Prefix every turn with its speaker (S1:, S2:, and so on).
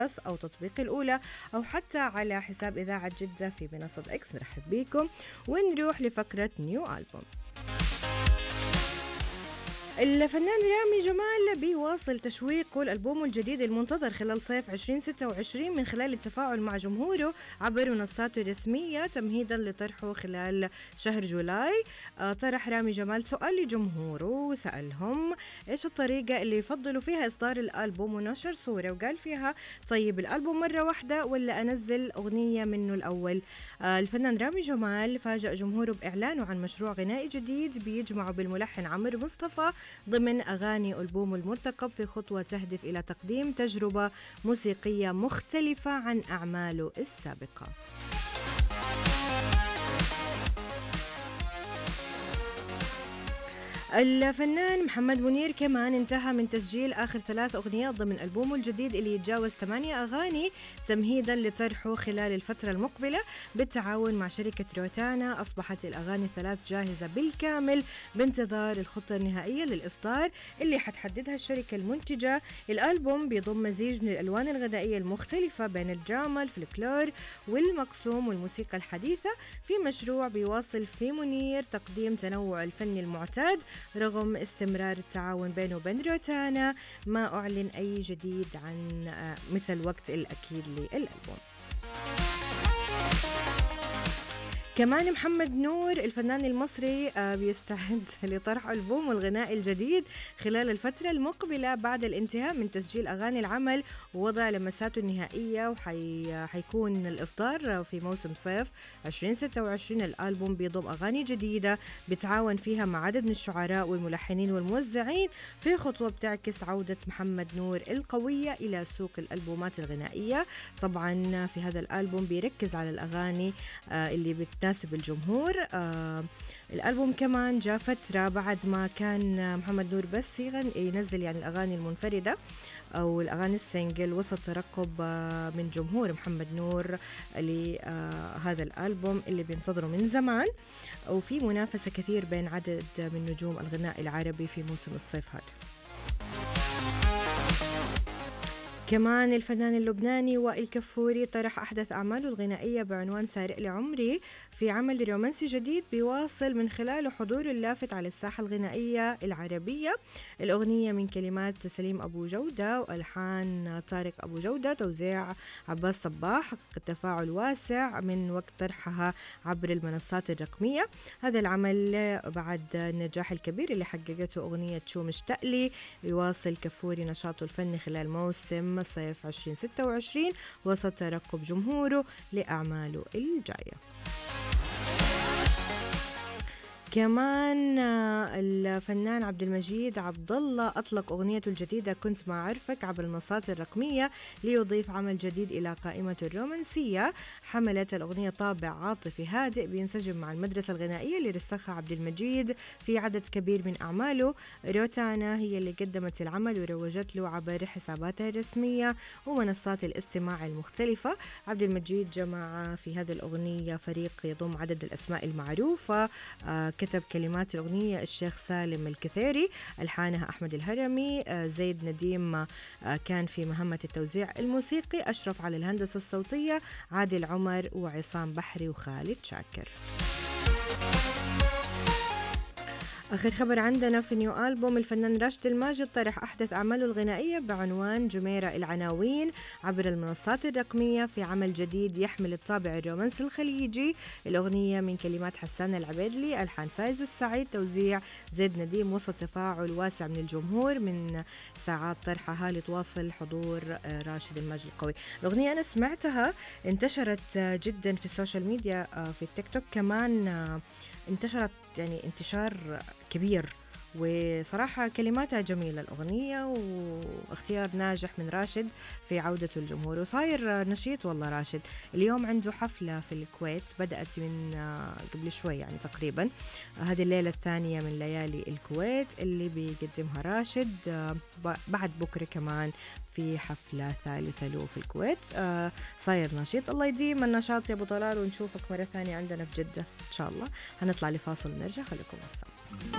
S1: أو تطبيق الأولى أو حتى على حساب إذاعة جدة في منصة إكس نرحب بكم ونروح لفقرة نيو ألبوم الفنان رامي جمال بيواصل تشويقه لألبومه الجديد المنتظر خلال صيف 2026 من خلال التفاعل مع جمهوره عبر منصاته الرسمية تمهيدا لطرحه خلال شهر جولاي آه، طرح رامي جمال سؤال لجمهوره وسألهم إيش الطريقة اللي يفضلوا فيها إصدار الألبوم ونشر صورة وقال فيها طيب الألبوم مرة واحدة ولا أنزل أغنية منه الأول آه، الفنان رامي جمال فاجأ جمهوره بإعلانه عن مشروع غنائي جديد بيجمعه بالملحن عمرو مصطفى ضمن أغاني ألبوم المرتقب في خطوة تهدف إلى تقديم تجربة موسيقية مختلفة عن أعماله السابقة الفنان محمد منير كمان انتهى من تسجيل آخر ثلاث أغنيات ضمن ألبومه الجديد اللي يتجاوز ثمانية أغاني تمهيدا لطرحه خلال الفترة المقبلة بالتعاون مع شركة روتانا أصبحت الأغاني الثلاث جاهزة بالكامل بانتظار الخطة النهائية للإصدار اللي حتحددها الشركة المنتجة الألبوم بيضم مزيج من الألوان الغنائية المختلفة بين الدراما الفلكلور والمقسوم والموسيقى الحديثة في مشروع بيواصل في منير تقديم تنوع الفني المعتاد رغم استمرار التعاون بينه وبين روتانا ما أعلن أي جديد عن آه، متى الوقت الأكيد للألبوم كمان محمد نور الفنان المصري آه، بيستعد لطرح ألبومه الغنائي الجديد خلال الفترة المقبلة بعد الانتهاء من تسجيل أغاني العمل ووضع لمساته النهائية وحيكون الإصدار في موسم صيف 2026 الألبوم بيضم أغاني جديدة بتعاون فيها مع عدد من الشعراء والملحنين والموزعين في خطوة بتعكس عودة محمد نور القوية إلى سوق الألبومات الغنائية طبعا في هذا الألبوم بيركز على الأغاني آه، اللي بتناسب تناسب الجمهور آه الألبوم كمان جاء فترة بعد ما كان محمد نور بس ينزل يعني الأغاني المنفردة أو الأغاني السنجل وسط ترقب آه من جمهور محمد نور لهذا الألبوم اللي بينتظره من زمان وفي منافسة كثير بين عدد من نجوم الغناء العربي في موسم الصيف هذا كمان الفنان اللبناني وائل كفوري طرح أحدث أعماله الغنائية بعنوان سارق لعمري في عمل رومانسي جديد بيواصل من خلاله حضور اللافت على الساحة الغنائية العربية الأغنية من كلمات سليم أبو جودة وألحان طارق أبو جودة توزيع عباس صباح تفاعل واسع من وقت طرحها عبر المنصات الرقمية هذا العمل بعد النجاح الكبير اللي حققته أغنية شو مشتاق لي يواصل كفوري نشاطه الفني خلال موسم صيف 2026 وسط ترقب جمهوره لأعماله الجاية كمان آه، الفنان عبد المجيد عبد الله اطلق اغنيته الجديده كنت ما اعرفك عبر المنصات الرقميه ليضيف عمل جديد الى قائمته الرومانسيه حملت الاغنيه طابع عاطفي هادئ بينسجم مع المدرسه الغنائيه اللي رسخها عبد المجيد في عدد كبير من اعماله روتانا هي اللي قدمت العمل وروجت له عبر حساباتها الرسميه ومنصات الاستماع المختلفه عبد المجيد جمع في هذه الاغنيه فريق يضم عدد الاسماء المعروفه آه كتب كلمات الأغنية الشيخ سالم الكثيري ألحانها أحمد الهرمي آه، زيد نديم آه، كان في مهمة التوزيع الموسيقي أشرف على الهندسة الصوتية عادل عمر وعصام بحري وخالد شاكر آخر خبر عندنا في نيو ألبوم الفنان راشد الماجد طرح أحدث أعماله الغنائية بعنوان جميرة العناوين عبر المنصات الرقمية في عمل جديد يحمل الطابع الرومانسي الخليجي الأغنية من كلمات حسان العبيدلي ألحان فايز السعيد توزيع زيد نديم وسط تفاعل واسع من الجمهور من ساعات طرحها لتواصل حضور آه، راشد الماجد القوي الأغنية أنا سمعتها انتشرت جدا في السوشيال ميديا آه، في التيك توك كمان آه، انتشرت يعني انتشار كبير وصراحة كلماتها جميلة الأغنية واختيار ناجح من راشد في عودته الجمهور وصاير نشيط والله راشد اليوم عنده حفلة في الكويت بدأت من قبل شوي يعني تقريبا هذه الليلة الثانية من ليالي الكويت اللي بيقدمها راشد بعد بكرة كمان في حفلة ثالثة له في الكويت آه صاير نشيط الله يديم النشاط يا أبو طلال ونشوفك مرة ثانية عندنا في جدة إن شاء الله هنطلع لفاصل ونرجع خليكم السلام